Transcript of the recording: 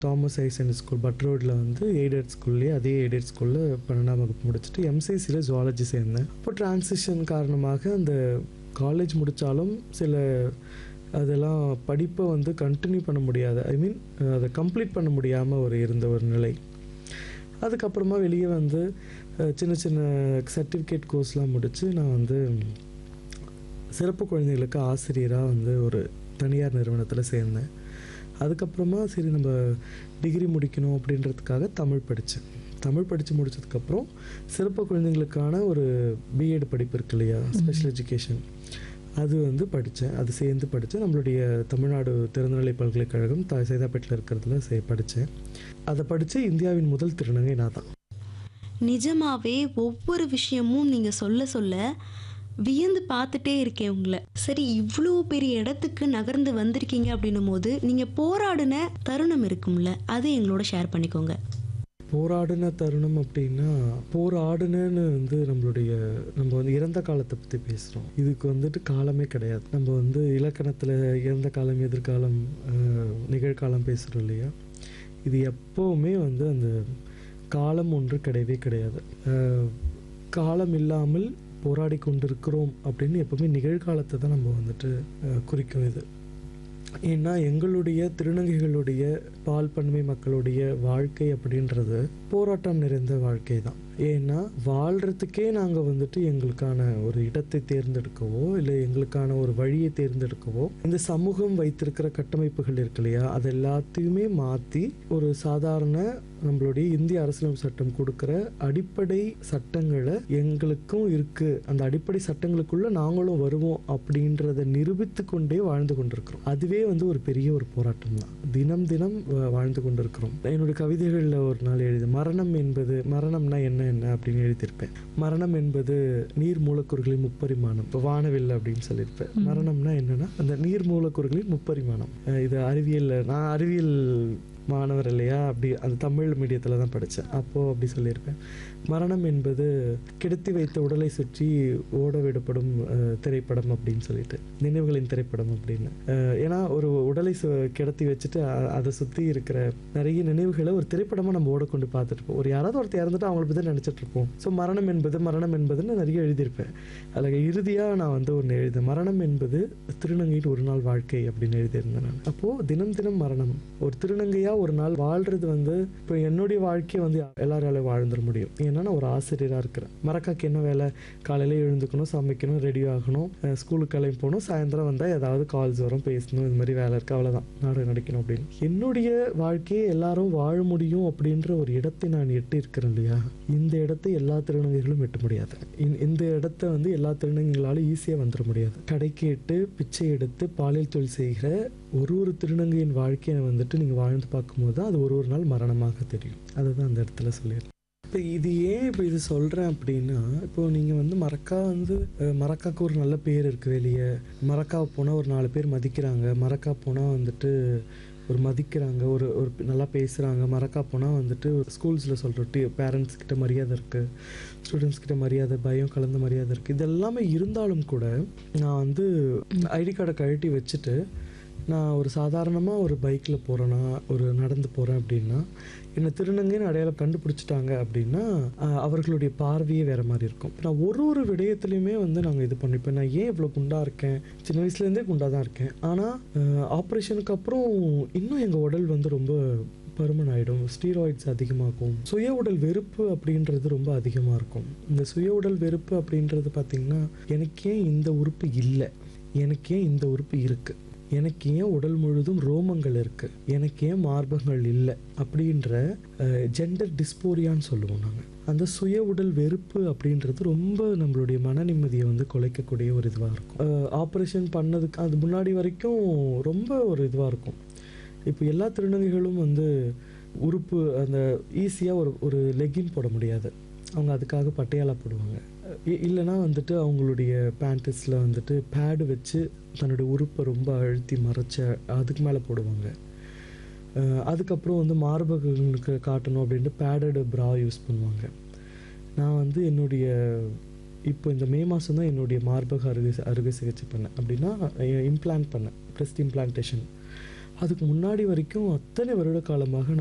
Thomas ஐசன் school but ரோடில் வந்து aided ஸ்கூல்லேயே அதே எய்டட் ஸ்கூலில் பன்னெண்டாம் வகுப்பு முடிச்சுட்டு எம்சிசியில் ஜுவாலஜி சேர்ந்தேன் இப்போ டிரான்சிஷன் காரணமாக அந்த காலேஜ் முடித்தாலும் சில அதெல்லாம் படிப்பை வந்து கண்டினியூ பண்ண முடியாத ஐ மீன் அதை கம்ப்ளீட் பண்ண முடியாமல் ஒரு இருந்த ஒரு நிலை அதுக்கப்புறமா வெளியே வந்து அஹ், சின்ன சின்ன சர்டிஃபிகேட் கோர்ஸ்லாம் முடித்து நான் வந்து சிறப்பு குழந்தைகளுக்கு ஆசிரியராக வந்து ஒரு தனியார் நிறுவனத்தில் சேர்ந்தேன் அதுக்கப்புறமா சரி நம்ம டிகிரி முடிக்கணும் அப்படின்றதுக்காக தமிழ் படித்தேன் தமிழ் படித்து முடிச்சதுக்கப்புறம் சிறப்பு குழந்தைங்களுக்கான ஒரு பிஎட் படிப்பு இருக்கு இல்லையா ஸ்பெஷல் எஜுகேஷன் அது வந்து படித்தேன் அது சேர்ந்து படித்தேன் நம்மளுடைய தமிழ்நாடு திறந்தநிலை பல்கலைக்கழகம் த சைதாப்பேட்டில் இருக்கிறதுல சே படித்தேன் அதை படித்து இந்தியாவின் முதல் திருநங்கை நான் தான் நிஜமாவே ஒவ்வொரு விஷயமும் நீங்கள் சொல்ல சொல்ல வியந்து பார்த்துட்டே இருக்கேன் உங்களை சரி இவ்வளோ பெரிய இடத்துக்கு நகர்ந்து வந்திருக்கீங்க அப்படின்னும் போது நீங்கள் போராடின தருணம் இருக்கும்ல அது எங்களோட ஷேர் பண்ணிக்கோங்க போராடின தருணம் அப்படின்னா போராடுனன்னு வந்து நம்மளுடைய நம்ம வந்து இறந்த காலத்தை பற்றி பேசுகிறோம் இதுக்கு வந்துட்டு காலமே கிடையாது நம்ம வந்து இலக்கணத்தில் இறந்த காலம் எதிர்காலம் அஹ், நிகழ்காலம் பேசுகிறோம் இல்லையா இது எப்போவுமே வந்து அந்த காலம் ஒன்று கிடையவே கிடையாது அஹ், காலம் இல்லாமல் போராடி கொண்டிருக்கிறோம் அப்படின்னு எப்பவுமே நிகழ்காலத்தை தான் நம்ம வந்துட்டு அஹ், குறிக்கும் இது ஏன்னா எங்களுடைய திருநங்கைகளுடைய பால் பன்மை மக்களுடைய வாழ்க்கை அப்படின்றது போராட்டம் நிறைந்த வாழ்க்கை தான் ஏன்னா வாழ்கிறதுக்கே நாங்கள் வந்துட்டு எங்களுக்கான ஒரு இடத்தை தேர்ந்தெடுக்கவோ இல்லை எங்களுக்கான ஒரு வழியை தேர்ந்தெடுக்கவோ இந்த சமூகம் வைத்திருக்கிற கட்டமைப்புகள் இருக்கு இல்லையா அது எல்லாத்தையுமே மாற்றி ஒரு சாதாரண நம்மளுடைய இந்திய அரசியலமைப்பு சட்டம் கொடுக்குற அடிப்படை சட்டங்களை எங்களுக்கும் இருக்கு அந்த அடிப்படை சட்டங்களுக்குள்ள நாங்களும் வருவோம் அப்படின்றத நிரூபித்து கொண்டே வாழ்ந்து கொண்டிருக்கிறோம் அதுவே வந்து ஒரு பெரிய ஒரு போராட்டம் தான் தினம் தினம் வா- வாழ்ந்து கொண்டிருக்கிறோம் என்னுடைய கவிதைகளில் ஒரு நாள் எழுதி மரணம் என்பது மரணம்னா என்ன என்ன அப்படின்னு எழுதியிருப்பேன் மரணம் என்பது நீர் மூலக்கூறுகளின் முப்பரிமாணம் இப்போ வானவில் அப்படின்னு சொல்லியிருப்பேன் மரணம்னா என்னன்னா அந்த நீர் மூலக்கூறுகளின் முப்பரிமாணம் அஹ் இது அறிவியல் நான் அறிவியல் மாணவர் இல்லையா அப்படி அந்த தமிழ் மீடியத்தில் தான் படித்தேன் அப்போது அப்படி சொல்லியிருப்பேன் மரணம் என்பது கிடத்தி வைத்த உடலை சுற்றி ஓட விடப்படும் அஹ், திரைப்படம் அப்படின்னு சொல்லிட்டு நினைவுகளின் திரைப்படம் அப்படின்னு அஹ், ஏன்னா ஒரு உடலை சு கிடத்தி வச்சுட்டு அ- அதை சுற்றி இருக்கிற நிறைய நினைவுகளை ஒரு திரைப்படமாக நம்ம ஓடக்கொண்டு பார்த்துட்டு இருப்போம் ஒரு யாராவது ஒருத்தர் இறந்துட்டு அவங்கள பற்றி நினச்சிட்டு இருப்போம் ஸோ மரணம் என்பது மரணம் என்பதுன்னு நிறைய எழுதியிருப்பேன் அதில் இறுதியாக நான் வந்து ஒன்று எழுதினேன் மரணம் என்பது திருநங்கையின் ஒரு நாள் வாழ்க்கை அப்படின்னு எழுதியிருந்தேன் நான் அப்போது தினம் தினம் மரணம் ஒரு திருநங்கையாக ஒரு நாள் வாழ்றது வந்து இப்போ என்னுடைய வாழ்க்கையை வந்து எல்லாராலையும் வாழ்ந்துட முடியும் ஏன்னா நான் ஒரு ஆசிரியராக இருக்கிறேன் மரக்காக்கு என்ன வேலை காலையில் எழுந்துக்கணும் சமைக்கணும் ரெடி ஆகணும் அஹ் ஸ்கூலுக்கு கிளம்பி போகணும் சாயந்தரம் வந்தால் ஏதாவது கால்ஸ் வரும் பேசணும் இது மாதிரி வேலை இருக்குது அவ்வளோதான் நாடகம் நடிக்கணும் அப்படின்னு என்னுடைய வாழ்க்கையை எல்லாரும் வாழ முடியும் அப்படின்ற ஒரு இடத்தை நான் எட்டி இருக்கிறேன் இல்லையா இந்த இடத்தை எல்லா திருநங்கைகளும் எட்ட முடியாது இந்த- இந்த இடத்த வந்து எல்லா திருநங்கைகளாலும் ஈஸியாக வந்துட முடியாது கடை கேட்டு பிச்சை எடுத்து பாலியல் தொழில் செய்கிற ஒரு ஒரு திருநங்கையின் வாழ்க்கையை வந்துட்டு நீங்கள் வாழ்ந்து பார்க்கும்போது தான் அது ஒரு ஒரு நாள் மரணமாக தெரியும் அதுதான் அந்த இடத்துல சொல்லியிருக்கேன் இப்போ இது ஏன் இப்போ இது சொல்கிறேன் அப்படின்னா இப்போ நீங்கள் வந்து மரக்கா வந்து அஹ், மரக்காக்கு ஒரு நல்ல பேர் இருக்குது வெளியே மரக்கா போனால் ஒரு நாலு பேர் மதிக்கிறாங்க மரக்கா போனால் வந்துட்டு ஒரு மதிக்கிறாங்க ஒரு ஒரு நல்லா பேசுகிறாங்க மரக்கா போனால் வந்துட்டு ஸ்கூல்ஸில் சொல்கிற டி பேரண்ட்ஸ் கிட்ட மரியாதை இருக்குது ஸ்டூடெண்ட்ஸ் கிட்ட மரியாதை பயம் கலந்த மரியாதை இருக்குது இது எல்லாமே இருந்தாலும் கூட நான் வந்து ஐடி கார்டை கழட்டி வச்சுட்டு நான் ஒரு சாதாரணமாக ஒரு பைக்கில் போகிறேன்னா ஒரு நடந்து போகிறேன் அப்படின்னா என்னை திருநங்கைன்னு அடையாளம் கண்டுபிடிச்சிட்டாங்க அப்படின்னா ஆஹ், அவர்களுடைய பார்வையே வேறு மாதிரி இருக்கும் நான் ஒரு ஒரு விடயத்துலையுமே வந்து நாங்கள் இது பண்ணிப்பேன் நான் ஏன் இவ்வளோ குண்டாக இருக்கேன் சின்ன வயசுலேருந்தே குண்டாக தான் இருக்கேன் ஆனால் ஆப்ரேஷனுக்கு அப்புறம் இன்னும் எங்கள் உடல் வந்து ரொம்ப பருமன் ஆகிடும் ஸ்டீராய்ட்ஸ் அதிகமாகும் சுய உடல் வெறுப்பு அப்படின்றது ரொம்ப அதிகமாக இருக்கும் இந்த சுய உடல் வெறுப்பு அப்படின்றது பார்த்திங்கன்னா எனக்கு ஏன் இந்த உறுப்பு இல்லை எனக்கு ஏன் இந்த உறுப்பு இருக்குது எனக்கு ஏன் உடல் முழுதும் ரோமங்கள் இருக்கு எனக்கு ஏன் மார்பகங்கள் இல்லை அப்படின்ற ஜெண்டர் டிஸ்போரியான்னு சொல்லுவோம் நாங்கள் அந்த சுய உடல் வெறுப்பு அப்படின்றது ரொம்ப நம்மளுடைய மன நிம்மதியை வந்து குலைக்கக்கூடிய ஒரு இதுவாக இருக்கும் ஆப்ரேஷன் பண்ணதுக்கு அது முன்னாடி வரைக்கும் ரொம்ப ஒரு இதுவாக இருக்கும் இப்போ எல்லா திருநங்கைகளும் வந்து உறுப்பு அந்த ஈஸியாக ஒரு ஒரு லெகின் போட முடியாது அவங்க அதுக்காக பட்டையாலா போடுவாங்க இ- இல்லைன்னா வந்துட்டு அவங்களுடைய பேண்டஸில் வந்துட்டு பேடு வச்சு தன்னுடைய உறுப்பை ரொம்ப அழுத்தி மறைச்ச அதுக்கு மேலே போடுவாங்க அஹ் அதுக்கப்புறம் வந்து மார்பகங்களுக்கு காட்டணும் அப்படின்ட்டு பேடடு ப்ரா யூஸ் பண்ணுவாங்க நான் வந்து என்னுடைய இப்போ இந்த மே மாதம் தான் என்னுடைய மார்பக அறுவை அறுவை சிகிச்சை பண்ணேன் அப்படின்னா இம்ப்ளான்ட் பண்ணேன் ப்ரெஸ்ட் இம்ப்ளான்டேஷன் அதுக்கு முன்னாடி வரைக்கும் அத்தனை வருட காலமாக